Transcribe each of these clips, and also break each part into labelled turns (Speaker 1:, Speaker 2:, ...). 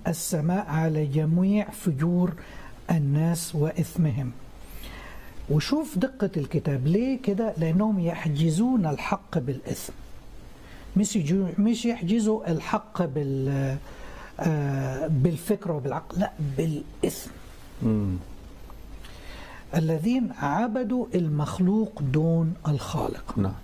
Speaker 1: السماء على جميع فجور الناس وإثمهم وشوف دقة الكتاب ليه كده لأنهم يحجزون الحق بالإثم مش يجو مش يحجزوا الحق بال آه، بالفكر وبالعقل لا بالإثم
Speaker 2: مم.
Speaker 1: الذين عبدوا المخلوق دون الخالق
Speaker 2: نعم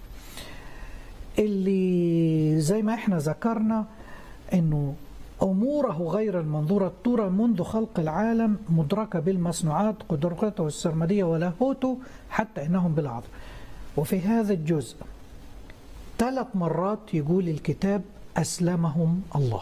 Speaker 1: اللي زي ما احنا ذكرنا انه اموره غير المنظوره ترى منذ خلق العالم مدركه بالمصنوعات قدرته السرمديه ولاهوته حتى انهم بالعظم وفي هذا الجزء ثلاث مرات يقول الكتاب اسلمهم الله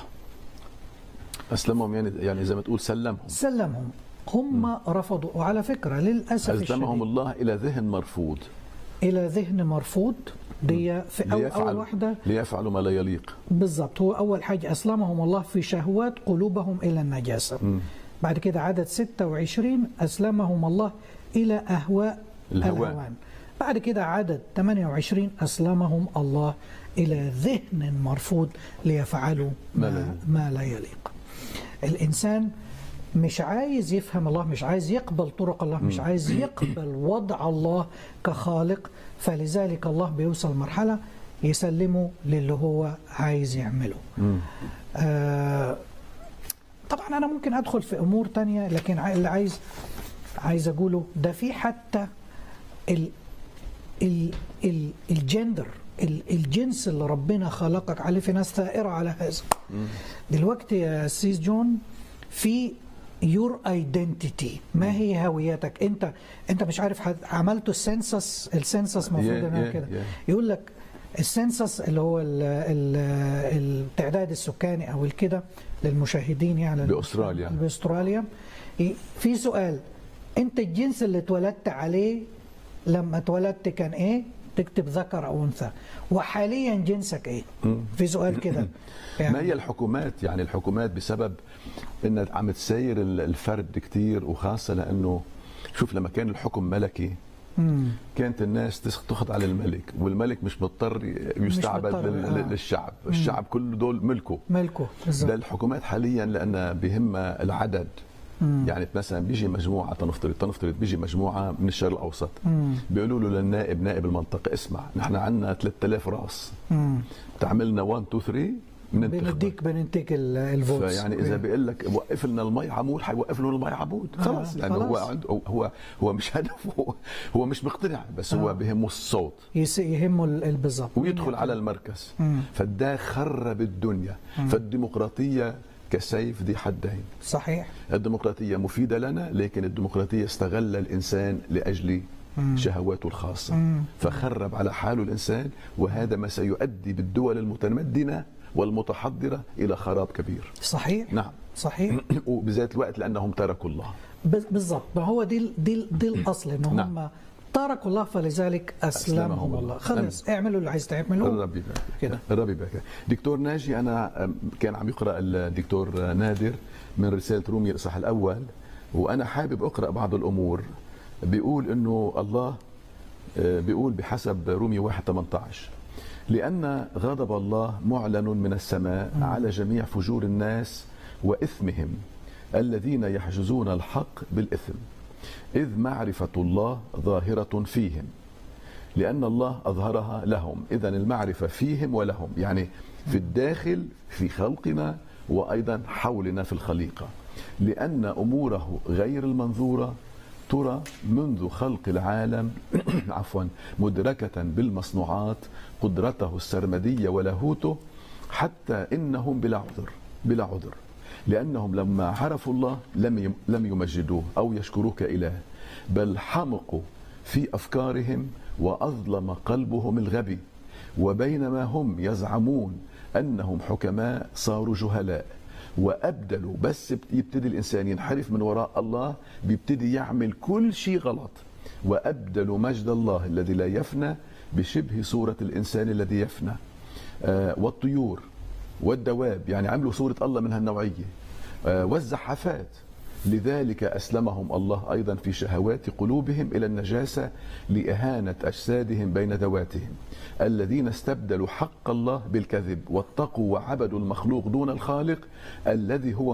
Speaker 2: اسلمهم يعني يعني زي ما تقول سلمهم
Speaker 1: سلمهم هم رفضوا وعلى فكره للاسف
Speaker 2: اسلمهم
Speaker 1: الشديد
Speaker 2: الله الى ذهن مرفوض
Speaker 1: الى ذهن مرفوض دي في أو اول
Speaker 2: ليفعلوا
Speaker 1: واحده
Speaker 2: ليفعلوا ما لا يليق
Speaker 1: بالضبط هو أول حاجة أسلمهم الله في شهوات قلوبهم إلى النجاسة
Speaker 2: مم.
Speaker 1: بعد كده عدد 26 أسلمهم الله إلى أهواء
Speaker 2: الهوان.
Speaker 1: الهوان بعد كده عدد 28 أسلمهم الله إلى ذهن مرفوض ليفعلوا
Speaker 2: ما لا
Speaker 1: ما,
Speaker 2: يليق.
Speaker 1: ما لا يليق الإنسان مش عايز يفهم الله مش عايز يقبل طرق الله مش عايز يقبل وضع الله كخالق فلذلك الله بيوصل مرحلة يسلمه للي هو عايز يعمله
Speaker 2: مم.
Speaker 1: آه طبعا أنا ممكن أدخل في أمور تانية لكن ع- اللي عايز عايز أقوله ده في حتى ال ال ال الجندر ال- الجنس اللي ربنا خلقك عليه في ناس ثائرة على هذا دلوقتي يا سيس جون في يور ايدنتيتي ما هي هويتك انت انت مش عارف حد- عملته السنسس السنسس المفروض
Speaker 2: Yeah,
Speaker 1: انها
Speaker 2: yeah,
Speaker 1: كده
Speaker 2: yeah.
Speaker 1: يقول لك السنسس اللي هو ال- ال- التعداد السكاني او الكده للمشاهدين يعني
Speaker 2: بأستراليا.
Speaker 1: باستراليا ي- في سؤال انت الجنس اللي اتولدت عليه لما اتولدت كان ايه تكتب ذكر او انثى وحاليا جنسك ايه في سؤال كده
Speaker 2: ما هي الحكومات يعني الحكومات بسبب انها عم تسير ال- الفرد كتير وخاصه لانه شوف لما كان الحكم ملكي
Speaker 1: مم.
Speaker 2: كانت الناس تس- تخضع للملك والملك مش مضطر يستعبد
Speaker 1: مضطر،
Speaker 2: لل-
Speaker 1: آه.
Speaker 2: للشعب الشعب كله دول ملكه
Speaker 1: ملكه
Speaker 2: ده
Speaker 1: بالظبط
Speaker 2: الحكومات حاليا لان بهمها العدد يعني مثلا بيجي مجموعه تنفترض تنفترض بيجي مجموعه من الشرق الاوسط بيقولوا له للنائب نائب المنطقه اسمع نحن عندنا 3000 راس
Speaker 1: مم.
Speaker 2: تعملنا 1 2 3 بننتخبك
Speaker 1: بنديك بنديك ال- الفوتس
Speaker 2: فيعني اذا بيقول لك وقف لنا المي عمود حيوقف له المي عمود خلص
Speaker 1: آه،
Speaker 2: يعني هو
Speaker 1: خلاص.
Speaker 2: عنده هو هو مش هدفه هو, هو مش مقتنع بس هو
Speaker 1: آه.
Speaker 2: بهمه الصوت
Speaker 1: يس- يهمه ال- ال- بالظبط
Speaker 2: ويدخل على المركز
Speaker 1: مم.
Speaker 2: فده خرب الدنيا فالديمقراطيه كسيف ذي حدين
Speaker 1: صحيح
Speaker 2: الديمقراطيه مفيده لنا لكن الديمقراطيه استغل الانسان لاجل شهواته الخاصه فخرب على حاله الانسان وهذا ما سيؤدي بالدول المتمدنه والمتحضره الى خراب كبير
Speaker 1: صحيح
Speaker 2: نعم
Speaker 1: صحيح
Speaker 2: وبذات الوقت لانهم تركوا الله
Speaker 1: بز- بالظبط ما هو دي ال- دي ال- دي الاصل ان
Speaker 2: نعم.
Speaker 1: هم تركوا الله فلذلك اسلمهم
Speaker 2: أسلمهم
Speaker 1: الله
Speaker 2: الله.
Speaker 1: خلص اعملوا اللي عايز تعملوه
Speaker 2: الرب يبارك
Speaker 1: كده.
Speaker 2: الرب يبارك دكتور ناجي انا كان عم يقرا الدكتور نادر من رساله روميا الاصحاح الاول وانا حابب اقرا بعض الامور بيقول انه الله آه، بيقول بحسب روميا 1 18 لأن غضب الله معلن من السماء على جميع فجور الناس وإثمهم الذين يحجزون الحق بالإثم إذ معرفة الله ظاهرة فيهم لأن الله أظهرها لهم إذا المعرفة فيهم ولهم يعني في الداخل في خلقنا وأيضا حولنا في الخليقة لأن أموره غير المنظورة ترى منذ خلق العالم عفوا مدركة بالمصنوعات قدرته السرمدية ولاهوته حتى إنهم بلا عذر بلا عذر لأنهم لما عرفوا الله لم يم- لم يمجدوه أو يشكروه كإله بل حمقوا في أفكارهم وأظلم قلبهم الغبي وبينما هم يزعمون أنهم حكماء صاروا جهلاء وأبدلوا بس يبتدي الإنسان ينحرف من وراء الله بيبتدي يعمل كل شيء غلط وأبدلوا مجد الله الذي لا يفنى بشبه صورة الإنسان الذي يفنى آه، والطيور والدواب يعني عملوا صورة الله من هالنوعية آه، والزحافات لذلك أسلمهم الله أيضا في شهوات قلوبهم إلى النجاسة لإهانة أجسادهم بين ذواتهم الذين استبدلوا حق الله بالكذب واتقوا وعبدوا المخلوق دون الخالق الذي هو